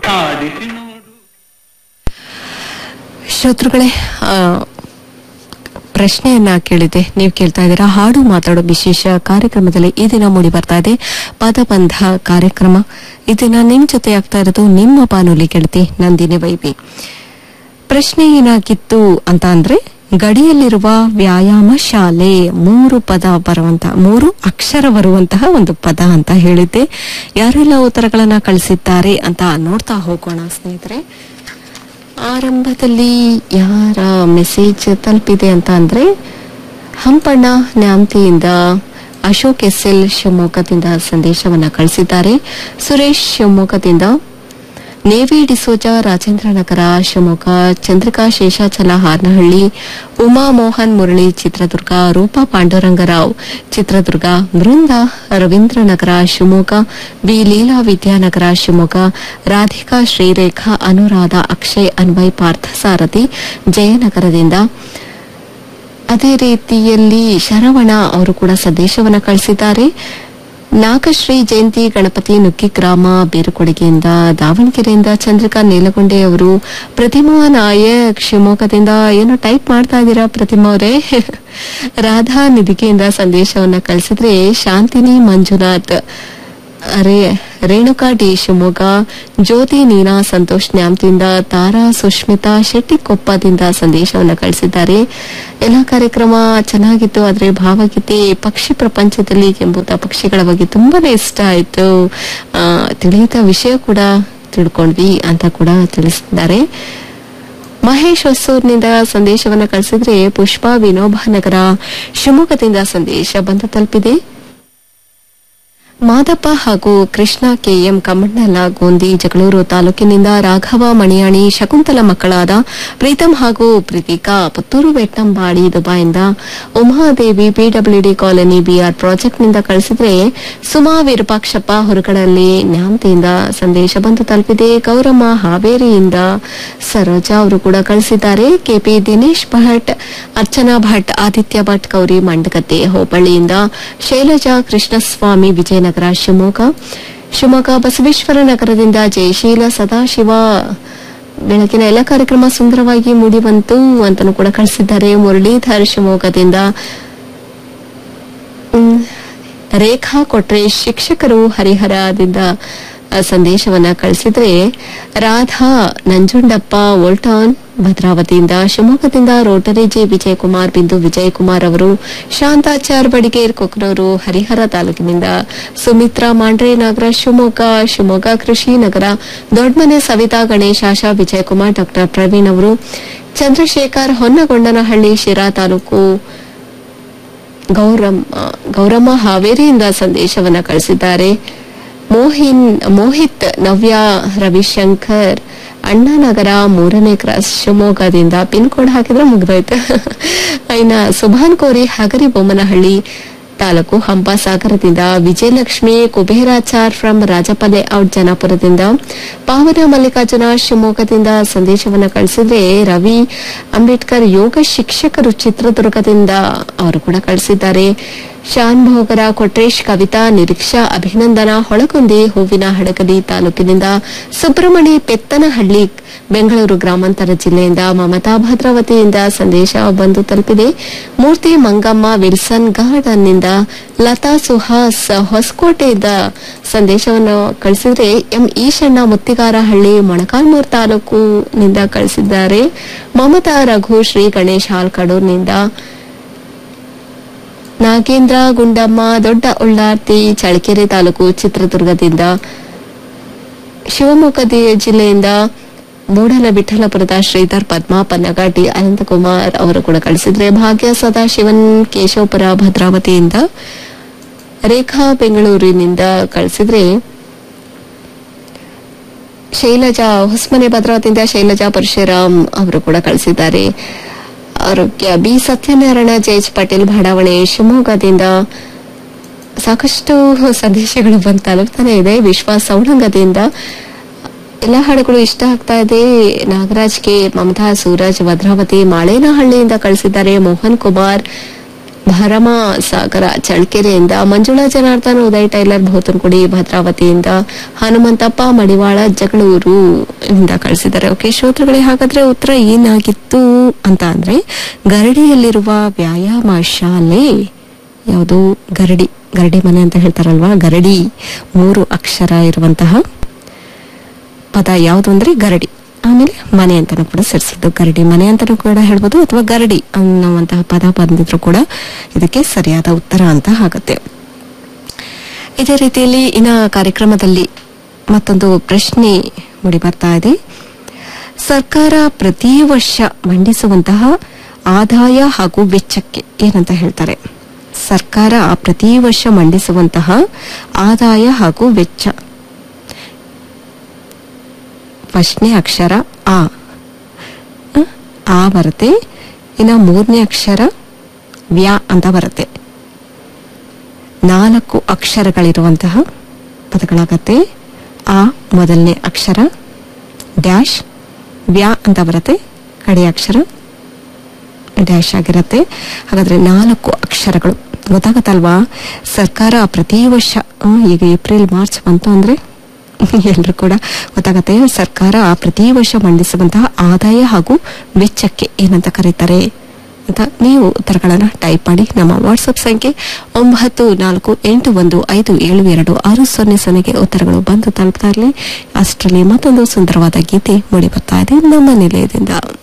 ಆಡಿಸಿ ನೋಡು ಶ್ರೋತೃಗಳೇ ಆ, ಪ್ರಶ್ನೆಯನ್ನ ಕೇಳಿದೆ ನೀವು ಕೇಳ್ತಾ ಇದ್ದೀರಾ ಹಾಡು ಮಾತಾಡೋ ವಿಶೇಷ ಕಾರ್ಯಕ್ರಮದಲ್ಲಿ ಈ ದಿನ ಮೂಡಿ ಬರ್ತಾ ಇದೆ ಪದಬಂಧ ಕಾರ್ಯಕ್ರಮ ಈ ದಿನ ನಿಮ್ ಜೊತೆ ಆಗ್ತಾ ಇರೋದು ನಿಮ್ಮ ಬಾನುಲಿ ಗೆಳತಿ ನಂದಿನಿ ವೈಬಿ ಪ್ರಶ್ನೆ ಏನಾಗಿತ್ತು ಅಂತ ಅಂದ್ರೆ ಗಡಿಯಲ್ಲಿರುವ ವ್ಯಾಯಾಮ ಶಾಲೆ ಮೂರು ಪದ ಬರುವಂತಹ ಮೂರು ಅಕ್ಷರ ಬರುವಂತಹ ಒಂದು ಪದ ಅಂತ ಹೇಳಿದ್ದೆ ಯಾರೆಲ್ಲ ಉತ್ತರಗಳನ್ನ ಕಳಿಸಿದ್ದಾರೆ ಅಂತ ನೋಡ್ತಾ ಹೋಗೋಣ ಸ್ನೇಹಿತರೆ ಆರಂಭದಲ್ಲಿ ಯಾರ ಮೆಸೇಜ್ ತಲುಪಿದೆ ಅಂತ ಅಂದ್ರೆ ಹಂಪಣ್ಣ ನ್ಯಾಮ್ತಿಯಿಂದ ಅಶೋಕ್ ಎಸ್ ಎಲ್ ಶಿವಮೊಗ್ಗದಿಂದ ಸಂದೇಶವನ್ನ ಕಳಿಸಿದ್ದಾರೆ ಸುರೇಶ್ ಶಿವಮೊಗ್ಗದಿಂದ ನೇವಿ ಡಿಸೋಜ ರಾಜೇಂದ್ರನಗರ ಶಿವಮೊಗ್ಗ ಚಂದ್ರಿಕಾ ಶೇಷಾಚಲ ಹಾರ್ನಹಳ್ಳಿ ಉಮಾ ಮೋಹನ್ ಮುರಳಿ ಚಿತ್ರದುರ್ಗ ರೂಪಾ ಪಾಂಡುರಂಗರಾವ್ ಚಿತ್ರದುರ್ಗ ಬೃಂದ ರವೀಂದ್ರನಗರ ಶಿವಮೊಗ್ಗ ಬಿ ಲೀಲಾ ವಿದ್ಯಾನಗರ ಶಿವಮೊಗ್ಗ ರಾಧಿಕಾ ಶ್ರೀರೇಖಾ ಅನುರಾಧ ಅಕ್ಷಯ್ ಅನ್ವಯ್ ಪಾರ್ಥಸಾರಥಿ ಜಯನಗರದಿಂದ ಅದೇ ರೀತಿಯಲ್ಲಿ ಶರವಣ ಅವರು ಕೂಡ ಸಂದೇಶವನ್ನ ಕಳಿಸಿದ್ದಾರೆ ನಾಗಶ್ರೀ ಜಯಂತಿ ಗಣಪತಿ ನುಕ್ಕಿ ಗ್ರಾಮ ಬೇರುಕೊಡುಗೆಯಿಂದ ದಾವಣಗೆರೆಯಿಂದ ಚಂದ್ರಿಕಾ ನೀಲಗೊಂಡೆ ಅವರು ಪ್ರತಿಮಾ ನಾಯಕ್ ಶಿವಮೊಗ್ಗದಿಂದ ಏನೋ ಟೈಪ್ ಮಾಡ್ತಾ ಇದ್ದೀರಾ ಪ್ರತಿಮಾ ಅವರೇ ರಾಧಾ ನಿಧಿಕೆಯಿಂದ ಸಂದೇಶವನ್ನ ಕಳಿಸಿದ್ರೆ ಶಾಂತಿನಿ ಮಂಜುನಾಥ್ ರೇ ರೇಣುಕಾ ಡಿ ಶಿವಮೊಗ್ಗ ಜ್ಯೋತಿ ನೀನಾ ಸಂತೋಷ್ ನ್ಯಾಮ್ತಿಂದ ತಾರಾ ಸುಷ್ಮಿತಾ ಶೆಟ್ಟಿಕೊಪ್ಪದಿಂದ ಸಂದೇಶವನ್ನು ಕಳಿಸಿದ್ದಾರೆ ಎಲ್ಲ ಕಾರ್ಯಕ್ರಮ ಚೆನ್ನಾಗಿತ್ತು ಆದ್ರೆ ಭಾವಗೀತೆ ಪಕ್ಷಿ ಪ್ರಪಂಚದಲ್ಲಿ ಎಂಬುದ ಪಕ್ಷಿಗಳ ಬಗ್ಗೆ ತುಂಬಾನೇ ಇಷ್ಟ ಆಯ್ತು ಆ, ತಿಳಿಯದ ವಿಷಯ ಕೂಡ ತಿಳ್ಕೊಂಡ್ವಿ ಅಂತ ಕೂಡ ತಿಳಿಸಿದ್ದಾರೆ ಮಹೇಶ್ ಹೊಸೂರ್ನಿಂದ ಸಂದೇಶವನ್ನ ಕಳಿಸಿದ್ರೆ ಪುಷ್ಪಾ ವಿನೋಬ ನಗರ ಶಿವಮೊಗ್ಗದಿಂದ ಸಂದೇಶ ಬಂದು ತಲುಪಿದೆ ಮಾದಪ್ಪ ಹಾಗೂ ಕೃಷ್ಣ ಕೆಎಂ ಕಮ್ಮಣ್ಣಲ ಗೋಂದಿ ಜಗಳೂರು ತಾಲೂಕಿನಿಂದ ರಾಘವ ಮಣಿಯಾಣಿ ಶಕುಂತಲ ಮಕ್ಕಳಾದ ಪ್ರೀತಂ ಹಾಗೂ ಪ್ರೀತಿಕಾ ಪುತ್ತೂರು ಬೆಟ್ಟಂಬಾಡಿ ದುಬಾಯಿಂದ ಉಮಾದೇವಿ ಪಿಡಬ್ಲ್ಯೂಡಿ ಕಾಲನಿ ಬಿಆರ್ ಪ್ರಾಜೆಕ್ಟ್ನಿಂದ ಕಳಿಸಿದ್ರೆ ಸುಮಾ ವಿರೂಪಾಕ್ಷಪ್ಪ ಹೊರಗಡಲ್ಲಿ ನ್ಯಾಮತಿಯಿಂದ ಸಂದೇಶ ಬಂದು ತಲುಪಿದೆ ಗೌರಮ್ಮ ಹಾವೇರಿಯಿಂದ ಸರೋಜಾ ಅವರು ಕೂಡ ಕಳಿಸಿದ್ದಾರೆ ಕೆಪಿ ದಿನೇಶ್ ಭಟ್ ಅರ್ಚನಾ ಭಟ್ ಆದಿತ್ಯ ಭಟ್ ಗೌರಿ ಮಂಡಗದ್ದೆ ಹೋಬಳಿಯಿಂದ ಶೈಲಜಾ ಕೃಷ್ಣಸ್ವಾಮಿ ವಿಜಯನಗರ ಶಿವಮೊಗ್ಗ ಶಿವಮೊಗ್ಗ ಬಸವೇಶ್ವರ ನಗರದಿಂದ ಜಯಶೀಲ ಸದಾಶಿವ ಬೆಳಗಿನ ಎಲ್ಲ ಕಾರ್ಯಕ್ರಮ ಸುಂದರವಾಗಿ ಮೂಡಿ ಬಂತು ಅಂತನೂ ಕೂಡ ಕಳಿಸಿದ್ದಾರೆ ಮುರಳೀಧರ್ ಶಿವಮೊಗ್ಗದಿಂದ ಹ್ಮ್, ರೇಖಾ ಕೊಟ್ರೆ ಶಿಕ್ಷಕರು ಹರಿಹರದಿಂದ ಆ, ಸಂದೇಶವನ್ನ ಕಳಿಸಿದ್ರೆ ರಾಧಾ ನಂಜುಂಡಪ್ಪ ವೋಲ್ಟಾನ್ ಭದ್ರಾವತಿಯಿಂದ ಶಿವಮೊಗ್ಗದಿಂದ ರೋಟರಿ ಜೆ ವಿಜಯಕುಮಾರ್ ಬಿಂದು ವಿಜಯಕುಮಾರ್ ಅವರು ಶಾಂತಾಚಾರ್ ಬಡಿಗೇರ್ ಕೊಕ್ಕನೂರು ಹರಿಹರ ತಾಲೂಕಿನಿಂದ ಸುಮಿತ್ರಾ ಮಾಂಡ್ರೆ ನಗರ ಶಿವಮೊಗ್ಗ ಶಿವಮೊಗ್ಗ ಕೃಷಿ ನಗರ ದೊಡ್ಡಮನೆ ಸವಿತಾ ಗಣೇಶ್ ಆಶಾ ವಿಜಯಕುಮಾರ್ ಡಾಕ್ಟರ್ ಪ್ರವೀಣ್ ಅವರು ಚಂದ್ರಶೇಖರ್ ಹೊನ್ನಗೊಂಡನಹಳ್ಳಿ ಶಿರಾ ತಾಲೂಕು ಗೌರಮ್ಮ ಗೌರಮ್ಮ ಹಾವೇರಿಯಿಂದ ಸಂದೇಶವನ್ನ ಕಳಿಸಿದ್ದಾರೆ ಮೋಹಿನ್ ಮೋಹಿತ್ ನವ್ಯ ರವಿಶಂಕರ್ ಅಣ್ಣಾನಗರ ಮೂರನೇ ಕ್ರಾಸ್ ಶಿವಮೊಗ್ಗದಿಂದ ಪಿನ್ ಕೋಡ್ ಹಾಕಿದ್ರೆ ಮುಗ್ದೋಯ್ತು ಇನ್ನ ಸುಭಾನ್ ಕೋರಿ ಹಗರಿ ಬೊಮ್ಮನಹಳ್ಳಿ ತಾಲೂಕು ಹಂಪಸಾಗರದಿಂದ ವಿಜಯಲಕ್ಷ್ಮಿ ಕುಬೇರಾಚಾರ್ ಫ್ರಮ್ ರಾಜಪದೆ ಔಟ್ ಜನಾಪುರದಿಂದ ಪಾವನ ಮಲ್ಲಿಕಾರ್ಜುನ ಶಿವಮೊಗ್ಗದಿಂದ ಸಂದೇಶವನ್ನ ಕಳಿಸಿದ್ರೆ ರವಿ ಅಂಬೇಡ್ಕರ್ ಯೋಗ ಶಿಕ್ಷಕರು ಚಿತ್ರದುರ್ಗದಿಂದ ಅವರು ಕೂಡ ಕಳಿಸಿದ್ದಾರೆ ಶಾನ್ ಭೋಗರ ಕೊಟ್ರೇಶ್ ಕವಿತಾ ನಿರೀಕ್ಷಾ ಅಭಿನಂದನ ಹೊಳಗುಂದಿ ಹೂವಿನ ಹಡಗಲಿ ತಾಲೂಕಿನಿಂದ ಸುಬ್ರಹ್ಮಣಿ ಪೆತ್ತನಹಳ್ಳಿ ಬೆಂಗಳೂರು ಗ್ರಾಮಾಂತರ ಜಿಲ್ಲೆಯಿಂದ ಮಮತಾ ಭದ್ರಾವತಿಯಿಂದ ಸಂದೇಶ ಬಂದು ತಲುಪಿದೆ ಮೂರ್ತಿ ಮಂಗಮ್ಮ ವಿಲ್ಸನ್ ಗಾರ್ಡನ್ನಿಂದ ಲತಾ ಸುಹಾಸ್ ಹೊಸಕೋಟೆಯಿಂದ ಸಂದೇಶವನ್ನು ಕಳಿಸಿದ್ರೆ ಎಂ ಈಶಣ್ಣ ಮುತ್ತಿಗಾರಹಳ್ಳಿ ಮೊಣಕಾಲ್ಮೂರು ತಾಲೂಕಿನಿಂದ ಕಳಿಸಿದ್ದಾರೆ ಮಮತಾ ರಘು ಶ್ರೀ ಗಣೇಶ್ ಹಾಲ್ಕಡೂರ್ನಿಂದ ನಾಗೇಂದ್ರ ಗುಂಡಮ್ಮ ದೊಡ್ಡ ಉಳ್ಳಾರ್ತಿ ಚಳ್ಳಕೆರೆ ತಾಲೂಕು ಚಿತ್ರದುರ್ಗದಿಂದ ಶಿವಮೊಗ್ಗ ದಿ- ಜಿಲ್ಲೆಯಿಂದ ಮೂಡಲ ವಿಠಲಪುರದ ಶ್ರೀಧರ್ ಪದ್ಮಾ ಪನ್ನಗಾಟಿ ಅನಂತಕುಮಾರ್ ಅವರು ಕೂಡ ಕಳಿಸಿದ್ರೆ ಭಾಗ್ಯ ಸದಾಶಿವನ್ ಕೇಶವಪುರ ಭದ್ರಾವತಿಯಿಂದ ರೇಖಾ ಬೆಂಗಳೂರಿನಿಂದ ಕಳಿಸಿದ್ರೆ ಶೈಲಜಾ ಹೊಸಮನೆ ಭದ್ರಾವತಿಯಿಂದ ಶೈಲಜಾ ಪರಶುರಾಮ್ ಅವರು ಕೂಡ ಕಳಿಸಿದ್ದಾರೆ ಆರೋಗ್ಯ ಬಿ ಸತ್ಯನಾರಾಯಣ ಜೆಎಚ್ ಪಾಟೀಲ್ ಬಡಾವಣೆ ಶಿವಮೊಗ್ಗದಿಂದ ಸಾಕಷ್ಟು ಸಂದೇಶಗಳು ಬಂದು ತಲುಪ್ತಾನೆ ಇದೆ ವಿಶ್ವಾಸ ಸೌಳಂಗದಿಂದ ಎಲ್ಲ ಹಾಡುಗಳು ಇಷ್ಟ ಆಗ್ತಾ ಇದೆ ನಾಗರಾಜ್ಗೆ ಮಮತಾ ಸೂರಜ್ ಭದ್ರಾವತಿ ಮಾಳೇನಹಳ್ಳಿಯಿಂದ ಕಳಿಸಿದ್ದಾರೆ ಮೋಹನ್ ಕುಮಾರ್ ಭರಮ ಸಾಗರ ಚಳ್ಳಕೆರೆಯಿಂದ ಮಂಜುಳಾ ಜನಾರ್ದನ್ ಉದಯ್ ಟೈಲರ್ ಭೌತನ್ಗುಡಿ ಭದ್ರಾವತಿಯಿಂದ ಹನುಮಂತಪ್ಪ ಮಡಿವಾಳ ಜಗಳೂರು ಇಂದ ಕಳಿಸಿದ್ದಾರೆ ಓಕೆ ಶ್ರೋತೃಗಳೇ ಹಾಗಾದ್ರೆ ಉತ್ತರ ಏನಾಗಿತ್ತು ಅಂತ ಅಂದ್ರೆ ಗರಡಿಯಲ್ಲಿರುವ ವ್ಯಾಯಾಮ ಶಾಲೆ ಯಾವುದು ಗರಡಿ ಗರಡಿ ಮನೆ ಅಂತ ಹೇಳ್ತಾರಲ್ವಾ ಗರಡಿ ಮೂರು ಅಕ್ಷರ ಇರುವಂತಹ ಪದ ಯಾವುದು ಅಂದ್ರೆ ಗರಡಿ ಆಮೇಲೆ ಮನೆ ಅಂತಾನೂ ಕೂಡ ಸೇರಿಸಿದ್ದು ಗರಡಿ ಮನೆ ಅಂತಾನೂ ಕೂಡ ಹೇಳ್ಬೋದು ಅಥವಾ ಗರಡಿ ಅನ್ನುವಂತಹ ಪದ ಬಂದಿದ್ರು ಕೂಡ ಇದಕ್ಕೆ ಸರಿಯಾದ ಉತ್ತರ ಅಂತ ಆಗುತ್ತೆ ಇದೇ ರೀತಿಯಲ್ಲಿ ಇನ್ನ ಕಾರ್ಯಕ್ರಮದಲ್ಲಿ ಮತ್ತೊಂದು ಪ್ರಶ್ನೆ ಮೂಡಿ ಬರ್ತಾ ಇದೆ ಸರ್ಕಾರ ಪ್ರತಿ ವರ್ಷ ಮಂಡಿಸುವಂತಹ ಆದಾಯ ಹಾಗೂ ವೆಚ್ಚಕ್ಕೆ ಏನಂತ ಹೇಳ್ತಾರೆ ಸರ್ಕಾರ ಪ್ರತಿ ವರ್ಷ ಮಂಡಿಸುವಂತಹ ಆದಾಯ ಹಾಗೂ ವೆಚ್ಚ ಫಸ್ಟ್ನೇ ಅಕ್ಷರ ಆ ಹ? ಆ ಬರುತ್ತೆ ಇನ್ನು ಮೂರನೇ ಅಕ್ಷರ ವ್ಯಾ ಅಂತ ಬರುತ್ತೆ ನಾಲ್ಕು ಅಕ್ಷರಗಳಿರುವಂತಹ ಪದಗಳಾಗತ್ತೆ ಆ ಮೊದಲನೇ ಅಕ್ಷರ ಡ್ಯಾಶ್ ವ್ಯಾ ಅಂತ ಬರುತ್ತೆ ಕಡೆ ಅಕ್ಷರ ಡ್ಯಾಶ್ ಆಗಿರುತ್ತೆ ಹಾಗಾದ್ರೆ ನಾಲ್ಕು ಅಕ್ಷರಗಳು ಗೊತ್ತಾಗತ್ತಲ್ವಾ ಸರ್ಕಾರ ಪ್ರತಿ ವರ್ಷ ಆ, ಈಗ ಏಪ್ರಿಲ್ ಮಾರ್ಚ್ ಬಂತು ಅಂದ್ರೆ ಎಲ್ರು ಕೂಡ ಗೊತ್ತಾಗತ್ತೆ ಸರ್ಕಾರ ಪ್ರತಿ ವರ್ಷ ಮಂಡಿಸುವಂತಹ ಆದಾಯ ಹಾಗೂ ವೆಚ್ಚಕ್ಕೆ ಏನಂತ ಕರೀತಾರೆ ಅಂತ ನೀವು ಉತ್ತರಗಳನ್ನ ಟೈಪ್ ಮಾಡಿ ನಮ್ಮ ವಾಟ್ಸ್ಆಪ್ ಸಂಖ್ಯೆ ಒಂಬತ್ತು ನಾಲ್ಕು ಎಂಟು ಒಂದು ಐದು ಏಳು ಎರಡು ಆರು ಸೊನ್ನೆ ಸೊನ್ನೆಗೆ ಉತ್ತರಗಳು ಬಂದು ತಲುಪ್ತಾ ಇರಲಿ ಅಷ್ಟರಲ್ಲಿ ಮತ್ತೊಂದು ಸುಂದರವಾದ ಗೀತೆ ಮೂಡಿ ಬರ್ತಾ ಇದೆ ನಮ್ಮ ನಿಲಯದಿಂದ